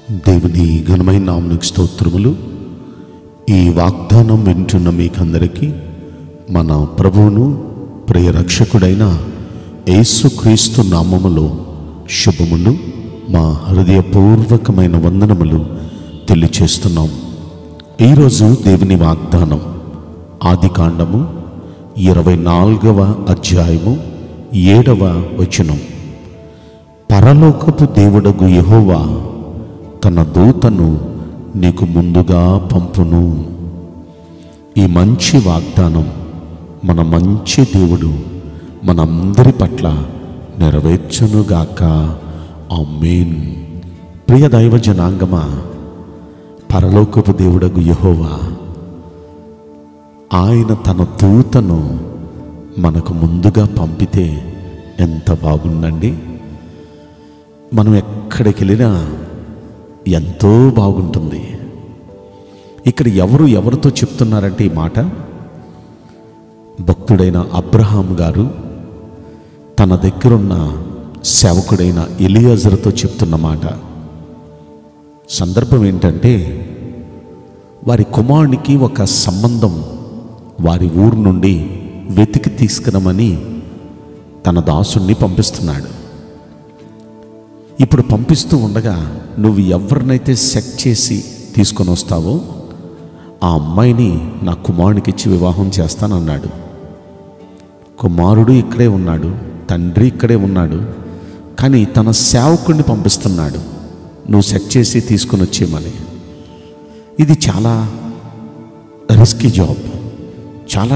దేవుని ఘనమైన నామనికి స్తోత్రములు ఈ వాగ్దానం వింటున్న మీకందరికీ మన ప్రభువును ప్రియ రక్షకుడైన యేసుక్రీస్తు నామములో శుభములు మా హృదయపూర్వకమైన వందనములు తెలియచేస్తున్నాం ఈరోజు దేవుని వాగ్దానం ఆది కాండము ఇరవై నాలుగవ అధ్యాయము ఏడవ వచనం పరలోకపు దేవుడగు యెహోవా తన దూతను నీకు ముందుగా పంపును ఈ మంచి వాగ్దానం మన మంచి దేవుడు మనందరి పట్ల నెరవేర్చునుగాక ఆమేన్ ప్రియ దైవ జనాంగమా పరలోకపు దేవుడగు యెహోవా ఆయన తన దూతను మనకు ముందుగా పంపితే ఎంత బాగుందండి మనం ఎక్కడికి వెళ్ళినా ఎంతో బాగుంటుంది ఇక్కడ ఎవరు ఎవరితో చెప్తున్నారంటే ఈ మాట భక్తుడైన అబ్రహాం గారు తన దగ్గరున్న సేవకుడైన ఎలియాజర్తో చెప్తున్న మాట సందర్భం ఏంటంటే వారి కుమారునికి ఒక సంబంధం వారి ఊరు నుండి వెతికి తీసుకురమని తన దాసుణ్ణి పంపిస్తున్నాడు ఇప్పుడు పంపిస్తూ ఉండగా నువ్వు ఎవరినైతే సెట్ చేసి తీసుకొని వస్తావో ఆ అమ్మాయిని నా కుమారునికి ఇచ్చి వివాహం చేస్తానన్నాడు కుమారుడు ఇక్కడే ఉన్నాడు తండ్రి ఇక్కడే ఉన్నాడు కానీ తన సేవకుడిని పంపిస్తున్నాడు నువ్వు సెట్ చేసి తీసుకొని వచ్చేయమని ఇది చాలా రిస్కీ జాబ్ చాలా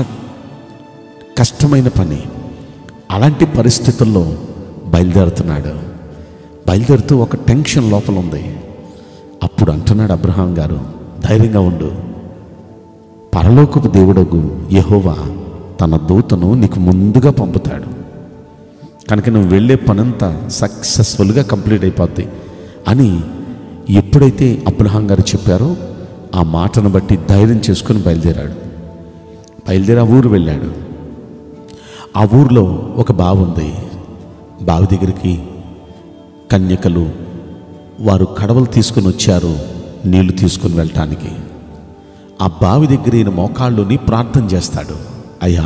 కష్టమైన పని అలాంటి పరిస్థితుల్లో బయలుదేరుతున్నాడు బయలుదేరుతూ ఒక టెన్షన్ లోపల ఉంది అప్పుడు అంటున్నాడు అబ్రహాం గారు ధైర్యంగా ఉండు పరలోకపు దేవుడగు యెహోవా తన దూతను నీకు ముందుగా పంపుతాడు కనుక నువ్వు వెళ్ళే పనంతా సక్సెస్ఫుల్గా కంప్లీట్ అయిపోద్ది అని ఎప్పుడైతే అబ్రహాం గారు చెప్పారో ఆ మాటను బట్టి ధైర్యం చేసుకుని బయలుదేరాడు బయలుదేరి ఆ ఊరు వెళ్ళాడు ఆ ఊర్లో ఒక బావి ఉంది బావి దగ్గరికి కన్యకలు వారు కడవలు తీసుకుని వచ్చారు నీళ్లు తీసుకుని వెళ్ళటానికి ఆ బావి దగ్గర ఈయన మోకాళ్ళుని ప్రార్థన చేస్తాడు అయ్యా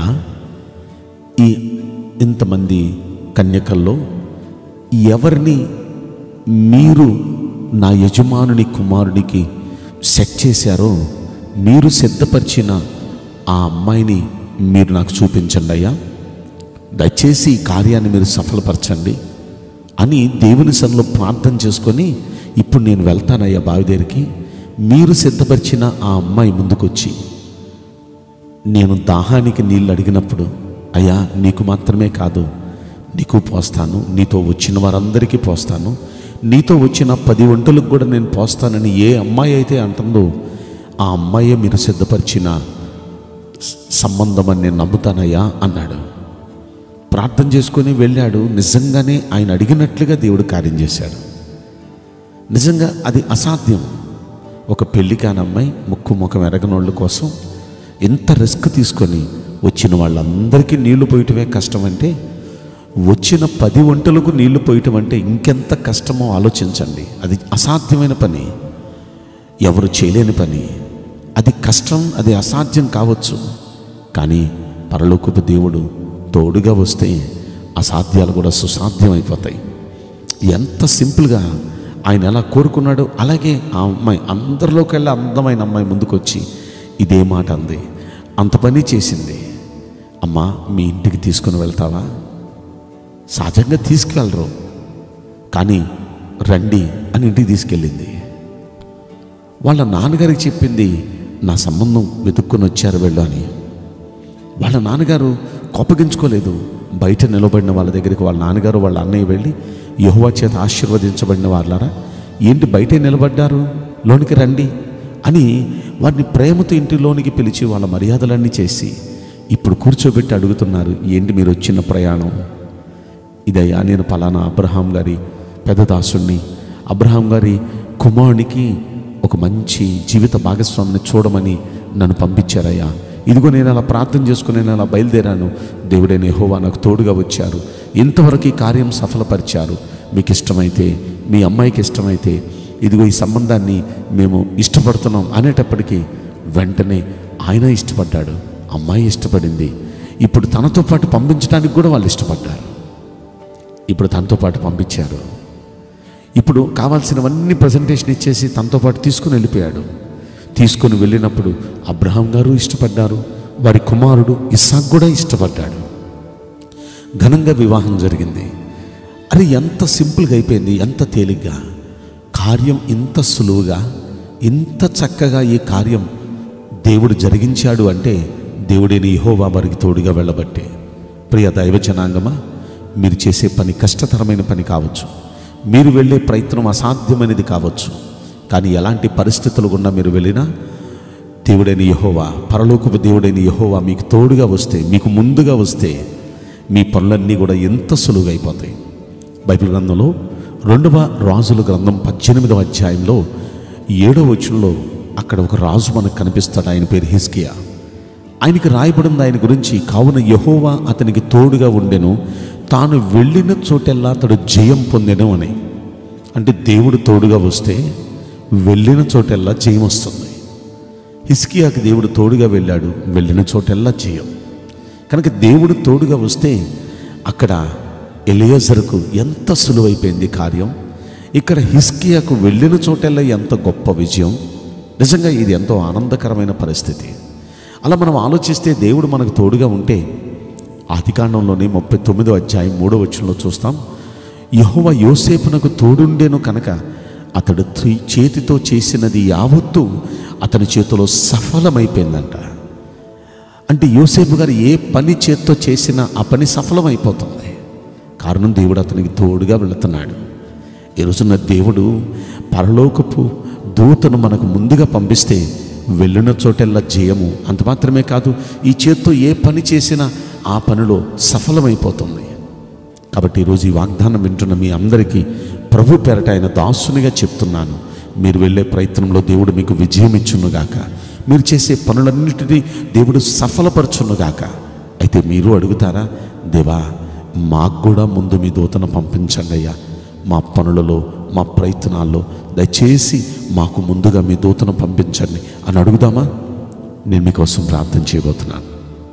ఈ ఇంతమంది కన్యకల్లో ఎవరిని మీరు నా యజమానుని కుమారునికి సెట్ చేశారో మీరు సిద్ధపరిచిన ఆ అమ్మాయిని మీరు నాకు చూపించండి అయ్యా దయచేసి ఈ కార్యాన్ని మీరు సఫలపరచండి అని దేవుని సన్నిలో ప్రార్థన చేసుకొని ఇప్పుడు నేను వెళ్తానయ్యా బావి దగ్గరికి మీరు సిద్ధపరిచిన ఆ అమ్మాయి ముందుకొచ్చి నేను దాహానికి నీళ్ళు అడిగినప్పుడు అయ్యా నీకు మాత్రమే కాదు నీకు పోస్తాను నీతో వచ్చిన వారందరికీ పోస్తాను నీతో వచ్చిన పది వంటలకు కూడా నేను పోస్తానని ఏ అమ్మాయి అయితే అంటుందో ఆ అమ్మాయే మీరు సిద్ధపరిచిన స- సంబంధం అని నేను నమ్ముతానయ్యా అన్నాడు ప్రార్థన చేసుకొని వెళ్ళాడు నిజంగానే ఆయన అడిగినట్లుగా దేవుడు కార్యం చేశాడు నిజంగా అది అసాధ్యం ఒక పెళ్లి కాని అమ్మాయి ముక్కు ముఖం ఎరగనోళ్ళ కోసం ఎంత రిస్క్ తీసుకొని వచ్చిన వాళ్ళందరికీ నీళ్లు పోయటమే కష్టం అంటే వచ్చిన పది వంటలకు నీళ్లు పోయటం అంటే ఇంకెంత కష్టమో ఆలోచించండి అది అసాధ్యమైన పని ఎవరు చేయలేని పని అది కష్టం అది అసాధ్యం కావచ్చు కానీ పరలోకపు దేవుడు తోడుగా వస్తే అసాధ్యాలు కూడా సుసాధ్యం అయిపోతాయి ఎంత సింపుల్గా ఆయన ఎలా కోరుకున్నాడో అలాగే ఆ అమ్మాయి అందరిలోకి వెళ్ళి అందమైన అమ్మాయి ముందుకొచ్చి ఇదే మాట అంది అంత పని చేసింది అమ్మా మీ ఇంటికి తీసుకుని వెళ్తావా సహజంగా తీసుకెళ్ళరు కానీ రండి అని ఇంటికి తీసుకెళ్ళింది వాళ్ళ నాన్నగారికి చెప్పింది నా సంబంధం వెతుక్కొని వచ్చారు వెళ్ళు అని వాళ్ళ నాన్నగారు కోపగించుకోలేదు బయట నిలబడిన వాళ్ళ దగ్గరికి వాళ్ళ నాన్నగారు వాళ్ళ అన్నయ్య వెళ్ళి యహోవా చేత ఆశీర్వదించబడిన వాళ్ళారా ఏంటి బయటే నిలబడ్డారు లోనికి రండి అని వారిని ప్రేమతో ఇంటిలోనికి పిలిచి వాళ్ళ మర్యాదలన్నీ చేసి ఇప్పుడు కూర్చోబెట్టి అడుగుతున్నారు ఏంటి మీరు వచ్చిన ప్రయాణం ఇదయ్యా నేను పలానా అబ్రహాం గారి పెద్ద దాసుణ్ణి అబ్రహాం గారి కుమారునికి ఒక మంచి జీవిత భాగస్వామిని చూడమని నన్ను పంపించారయ్యా ఇదిగో నేను అలా ప్రార్థన చేసుకుని నేను అలా బయలుదేరాను దేవుడైన యెహోవా నాకు తోడుగా వచ్చారు ఇంతవరకు ఈ కార్యం సఫలపరిచారు మీకు ఇష్టమైతే మీ అమ్మాయికి ఇష్టమైతే ఇదిగో ఈ సంబంధాన్ని మేము ఇష్టపడుతున్నాం అనేటప్పటికీ వెంటనే ఆయన ఇష్టపడ్డాడు అమ్మాయి ఇష్టపడింది ఇప్పుడు తనతో పాటు పంపించడానికి కూడా వాళ్ళు ఇష్టపడ్డారు ఇప్పుడు తనతో పాటు పంపించారు ఇప్పుడు కావాల్సినవన్నీ ప్రజెంటేషన్ ఇచ్చేసి తనతో పాటు తీసుకుని వెళ్ళిపోయాడు తీసుకొని వెళ్ళినప్పుడు అబ్రహాం గారు ఇష్టపడ్డారు వారి కుమారుడు ఇస్సాక్ కూడా ఇష్టపడ్డాడు ఘనంగా వివాహం జరిగింది అది ఎంత సింపుల్గా అయిపోయింది ఎంత తేలిగ్గా కార్యం ఇంత సులువుగా ఇంత చక్కగా ఈ కార్యం దేవుడు జరిగించాడు అంటే దేవుడిని యెహోవా వారికి తోడుగా వెళ్ళబట్టే ప్రియ దైవ జనాంగమా మీరు చేసే పని కష్టతరమైన పని కావచ్చు మీరు వెళ్ళే ప్రయత్నం అసాధ్యమైనది కావచ్చు కానీ ఎలాంటి పరిస్థితులు గున్నా మీరు వెళ్ళినా దేవుడైన యహోవా పరలోకపు దేవుడైన యహోవా మీకు తోడుగా వస్తే మీకు ముందుగా వస్తే మీ పనులన్నీ కూడా ఎంత సులువుగా అయిపోతాయి బైబిల్ గ్రంథంలో రెండవ రాజుల గ్రంథం పద్దెనిమిదవ అధ్యాయంలో ఏడవ వచనంలో అక్కడ ఒక రాజు మనకు కనిపిస్తాడు ఆయన పేరు హిస్కియా ఆయనకి రాయబడింది ఆయన గురించి కావున యహోవా అతనికి తోడుగా ఉండెను తాను వెళ్ళిన చోటెల్లా అతడు జయం పొందెను అని అంటే దేవుడు తోడుగా వస్తే వెళ్ళిన చోటెల్లా జయం వస్తుంది హిస్కియాకి దేవుడు తోడుగా వెళ్ళాడు వెళ్ళిన చోటెల్లా జయం కనుక దేవుడు తోడుగా వస్తే అక్కడ ఎలియజర్కు ఎంత సులువైపోయింది కార్యం ఇక్కడ హిస్కియాకు వెళ్ళిన చోటెల్లా ఎంత గొప్ప విజయం నిజంగా ఇది ఎంతో ఆనందకరమైన పరిస్థితి అలా మనం ఆలోచిస్తే దేవుడు మనకు తోడుగా ఉంటే ఆదికాండంలోని ముప్పై తొమ్మిదో అధ్యాయం మూడో వచనంలో చూస్తాం యహోవ యోసేపునకు తోడుండేను కనుక అతడు త్రి- చేతితో చేసినది యావత్తు అతని చేతిలో సఫలమైపోయిందంట అంటే యోసేపు గారు ఏ పని చేత్తో చేసినా ఆ పని సఫలమైపోతుంది కారణం దేవుడు అతనికి తోడుగా వెళుతున్నాడు ఈ రోజున దేవుడు పరలోకపు దూతను మనకు ముందుగా పంపిస్తే వెళ్ళిన చోటెల్లా జయము అంత మాత్రమే కాదు ఈ చేత్తో ఏ పని చేసినా ఆ పనిలో సఫలమైపోతుంది కాబట్టి ఈరోజు ఈ వాగ్దానం వింటున్న మీ అందరికీ ప్రభు పేరట ఆయన దాసునిగా చెప్తున్నాను మీరు వెళ్ళే ప్రయత్నంలో దేవుడు మీకు విజయం ఇచ్చునుగాక మీరు చేసే పనులన్నిటినీ దేవుడు సఫలపరచునుగాక అయితే మీరు అడుగుతారా దేవా మాకు కూడా ముందు మీ దూతను పంపించండి అయ్యా మా పనులలో మా ప్రయత్నాల్లో దయచేసి మాకు ముందుగా మీ దూతను పంపించండి అని అడుగుదామా నేను మీకోసం ప్రార్థన చేయబోతున్నాను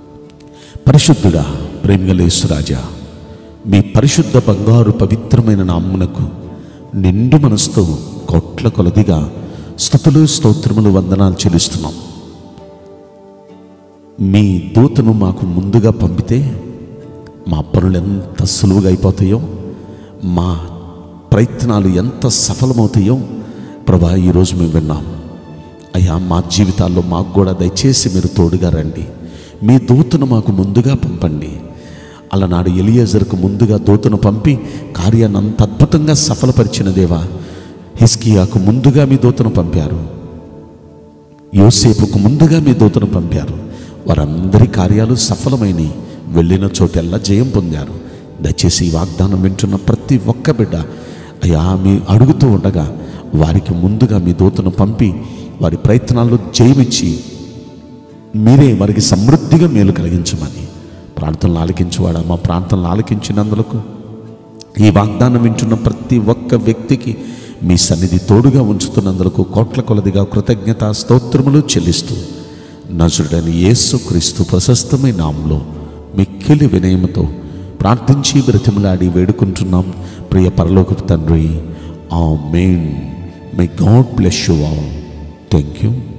పరిశుద్ధుడా ప్రేమగలేశ్వరాజా మీ పరిశుద్ధ బంగారు పవిత్రమైన నామ్మునకు నిండు మనసుతో కోట్ల కొలదిగా స్థుతులు స్తోత్రములు వందనాలు చెల్లిస్తున్నాం మీ దూతను మాకు ముందుగా పంపితే మా పనులు ఎంత సులువుగా అయిపోతాయో మా ప్రయత్నాలు ఎంత సఫలమవుతాయో ప్రభా ఈరోజు మేము విన్నాం అయ్యా మా జీవితాల్లో మాకు కూడా దయచేసి మీరు తోడుగా రండి మీ దూతను మాకు ముందుగా పంపండి అలనాడు ఎలియజర్కు ముందుగా దూతను పంపి కార్యాన్ని అంత అద్భుతంగా సఫలపరిచిన దేవా హిస్కియాకు ముందుగా మీ దూతను పంపారు యోసేపుకు ముందుగా మీ దూతను పంపారు వారందరి కార్యాలు సఫలమైనవి వెళ్ళిన చోటెల్లా జయం పొందారు దయచేసి ఈ వాగ్దానం వింటున్న ప్రతి ఒక్క బిడ్డ అయ్యా మీ అడుగుతూ ఉండగా వారికి ముందుగా మీ దూతను పంపి వారి ప్రయత్నాల్లో జయమిచ్చి మీరే వారికి సమృద్ధిగా మేలు కలిగించమని ప్రాంతంలో ఆలకించువాడా మా ప్రాంతంలో ఆలకించినందులకు ఈ వాగ్దానం వింటున్న ప్రతి ఒక్క వ్యక్తికి మీ సన్నిధి తోడుగా ఉంచుతున్నందుకు కోట్ల కొలదిగా కృతజ్ఞత స్తోత్రములు చెల్లిస్తూ నజుడని యేసు క్రీస్తు ప్రశస్తమైన నామంలో మిక్కిలి వినయముతో ప్రార్థించి బ్రతిమలాడి వేడుకుంటున్నాం ప్రియ పరలోకపు తండ్రి amen my God bless you all thank you